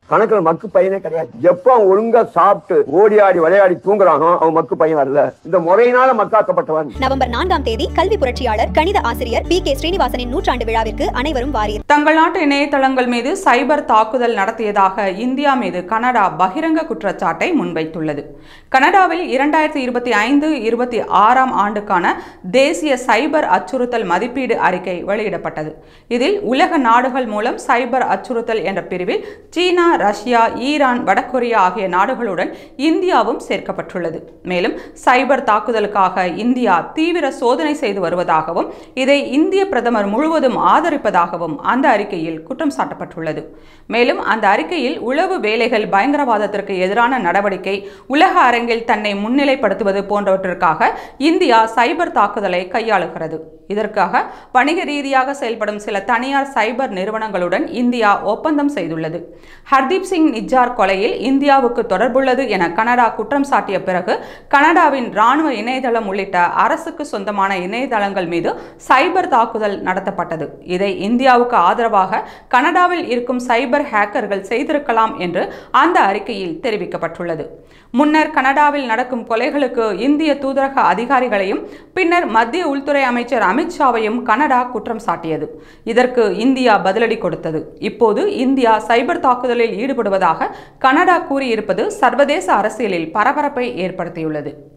கணக்குல மக்கு பையனே கிடையாது எப்ப அவன் ஒழுங்கா சாப்பிட்டு ஓடி ஆடி விளையாடி தூங்குறானோ அவன் மக்கு பையன் வரல இந்த முறையினால மக்காக்கப்பட்டவன் நவம்பர் நான்காம் தேதி கல்வி புரட்சியாளர் கணித ஆசிரியர் பி கே ஸ்ரீனிவாசனின் நூற்றாண்டு விழாவிற்கு அனைவரும் வாரியர் தங்கள் நாட்டு இணையதளங்கள் மீது சைபர் தாக்குதல் நடத்தியதாக இந்தியா மீது கனடா பகிரங்க குற்றச்சாட்டை முன்வைத்துள்ளது கனடாவில் இரண்டாயிரத்தி இருபத்தி ஐந்து இருபத்தி ஆறாம் ஆண்டுக்கான தேசிய சைபர் அச்சுறுத்தல் மதிப்பீடு அறிக்கை வெளியிடப்பட்டது இதில் உலக நாடுகள் மூலம் சைபர் அச்சுறுத்தல் என்ற பிரிவில் சீனா ரஷ்யா ஈரான் வடகொரியா ஆகிய நாடுகளுடன் இந்தியாவும் சேர்க்கப்பட்டுள்ளது மேலும் சைபர் தாக்குதலுக்காக இந்தியா தீவிர சோதனை செய்து வருவதாகவும் இதை இந்திய பிரதமர் முழுவதும் ஆதரிப்பதாகவும் அந்த அறிக்கையில் குற்றம் சாட்டப்பட்டுள்ளது மேலும் அந்த அறிக்கையில் உளவு வேலைகள் பயங்கரவாதத்திற்கு எதிரான நடவடிக்கை உலக அரங்கில் தன்னை முன்னிலைப்படுத்துவது போன்றவற்றிற்காக இந்தியா சைபர் தாக்குதலை கையாளுகிறது இதற்காக வணிக ரீதியாக செயல்படும் சில தனியார் சைபர் நிறுவனங்களுடன் இந்தியா ஒப்பந்தம் செய்துள்ளது ஹர்தீப் சிங் நிஜார் கொலையில் இந்தியாவுக்கு தொடர்புள்ளது என கனடா குற்றம் சாட்டிய பிறகு கனடாவின் ராணுவ இணையதளம் உள்ளிட்ட அரசுக்கு சொந்தமான இணையதளங்கள் மீது சைபர் தாக்குதல் நடத்தப்பட்டது இதை இந்தியாவுக்கு ஆதரவாக கனடாவில் இருக்கும் சைபர் ஹேக்கர்கள் செய்திருக்கலாம் என்று அந்த அறிக்கையில் தெரிவிக்கப்பட்டுள்ளது முன்னர் கனடாவில் நடக்கும் கொலைகளுக்கு இந்திய தூதரக அதிகாரிகளையும் பின்னர் மத்திய உள்துறை அமைச்சர் அமித்ஷாவையும் கனடா குற்றம் சாட்டியது இதற்கு இந்தியா பதிலடி கொடுத்தது இப்போது இந்தியா சைபர் தாக்குதலில் ஈடுபடுவதாக கனடா கூறியிருப்பது சர்வதேச அரசியலில் பரபரப்பை ஏற்படுத்தியுள்ளது